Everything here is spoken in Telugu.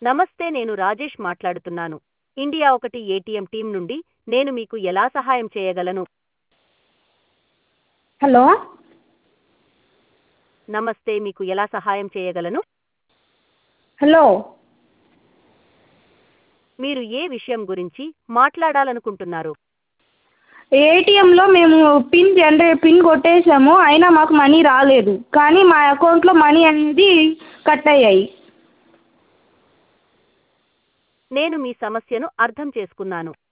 నమస్తే నేను రాజేష్ మాట్లాడుతున్నాను ఇండియా ఒకటి ఏటీఎం టీం నుండి నేను మీకు ఎలా సహాయం చేయగలను హలో నమస్తే మీకు ఎలా సహాయం చేయగలను హలో మీరు ఏ విషయం గురించి మాట్లాడాలనుకుంటున్నారు ఏటీఎంలో మేము పిన్ జనరే పిన్ కొట్టేసాము అయినా మాకు మనీ రాలేదు కానీ మా అకౌంట్లో మనీ అనేది కట్ అయ్యాయి నేను మీ సమస్యను అర్థం చేసుకున్నాను